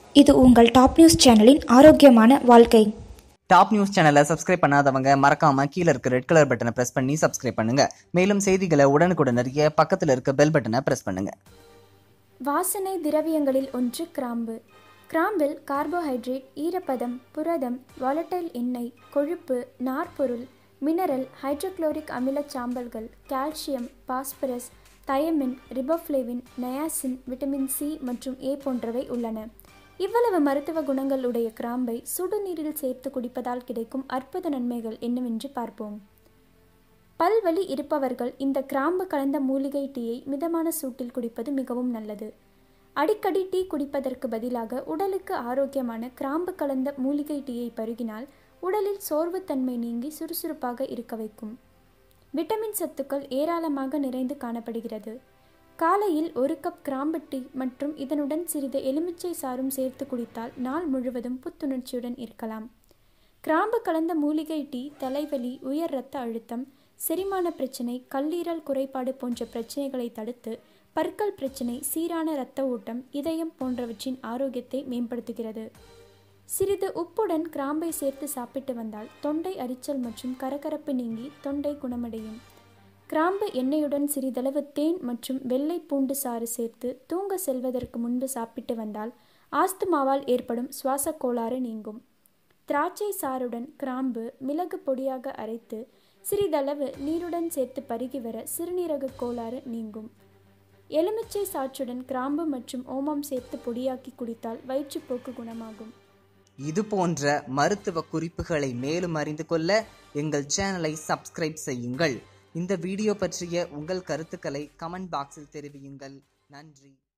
இது உங்கள் top news சேனலின் ஆரோக்கியமான வாழ்க்கை டாப் நியூஸ் சேனலை சப்ஸ்கிரைப் பண்ணாதவங்க மறக்காம கீழே இருக்க ரெட் கலர் பட்டனை பிரஸ் பண்ணி சப்ஸ்கிரைப் பண்ணுங்க மேலும் செய்திகளை உடனுக்குடன் அறிய பக்கத்துல இருக்க பெல் பட்டனை பிரஸ் பண்ணுங்க வாசனை திரவியங்களில் ஒன்று கிராம்பு கிராம்பில் கார்போஹைட்ரேட் ஈரப்பதம் புரதம் வாலட்டைல் எண்ணெய் கொழுப்பு நார்ப்பொருள் மினரல் ஹைட்ரோகுளோரிக் அமிலச் சாம்பல்கள் calcium phosphorus thiamine riboflavin niacin vitamin C மற்றும் ஏ போன்றவை உள்ளன இவ்வளவு மருத்துவ குணங்கள் உடைய கிராம்பை சுடுநீரில் சேர்த்து குடிப்பதால் கிடைக்கும் அற்புத நன்மைகள் என்னவென்று பார்ப்போம் பல்வலி இருப்பவர்கள் இந்த கிராம்பு கலந்த மூலிகை டீயை மிதமான சூட்டில் குடிப்பது மிகவும் நல்லது அடிக்கடி டீ குடிப்பதற்கு பதிலாக உடலுக்கு ஆரோக்கியமான கிராம்பு கலந்த மூலிகை டீயை பருகினால் உடலில் சோர்வுத்தன்மை நீங்கி சுறுசுறுப்பாக இருக்க வைக்கும் விட்டமின் சத்துக்கள் ஏராளமாக நிறைந்து காணப்படுகிறது காலையில் ஒரு கப் கிராம்பு டீ மற்றும் இதனுடன் சிறிது எலுமிச்சை சாறும் சேர்த்து குடித்தால் நாள் முழுவதும் புத்துணர்ச்சியுடன் இருக்கலாம் கிராம்பு கலந்த மூலிகை டீ தலைவலி உயர் இரத்த அழுத்தம் செரிமான பிரச்சனை கல்லீரல் குறைபாடு போன்ற பிரச்சனைகளை தடுத்து பற்கள் பிரச்சனை சீரான இரத்த ஓட்டம் இதயம் போன்றவற்றின் ஆரோக்கியத்தை மேம்படுத்துகிறது சிறிது உப்புடன் கிராம்பை சேர்த்து சாப்பிட்டு வந்தால் தொண்டை அரிச்சல் மற்றும் கரகரப்பு நீங்கி தொண்டை குணமடையும் கிராம்பு எண்ணெயுடன் சிறிதளவு தேன் மற்றும் வெள்ளை பூண்டு சாறு சேர்த்து தூங்க செல்வதற்கு முன்பு சாப்பிட்டு வந்தால் ஆஸ்துமாவால் ஏற்படும் சுவாச கோளாறு நீங்கும் திராட்சை சாறுடன் கிராம்பு மிளகு பொடியாக அரைத்து சிறிதளவு நீருடன் சேர்த்து பருகி வர சிறுநீரக கோளாறு நீங்கும் எலுமிச்சை சாற்றுடன் கிராம்பு மற்றும் ஓமம் சேர்த்து பொடியாக்கி குடித்தால் வயிற்றுப்போக்கு குணமாகும் இது போன்ற மருத்துவ குறிப்புகளை மேலும் அறிந்து கொள்ள எங்கள் சேனலை சப்ஸ்கிரைப் செய்யுங்கள் இந்த வீடியோ பற்றிய உங்கள் கருத்துக்களை கமெண்ட் பாக்ஸில் தெரிவியுங்கள் நன்றி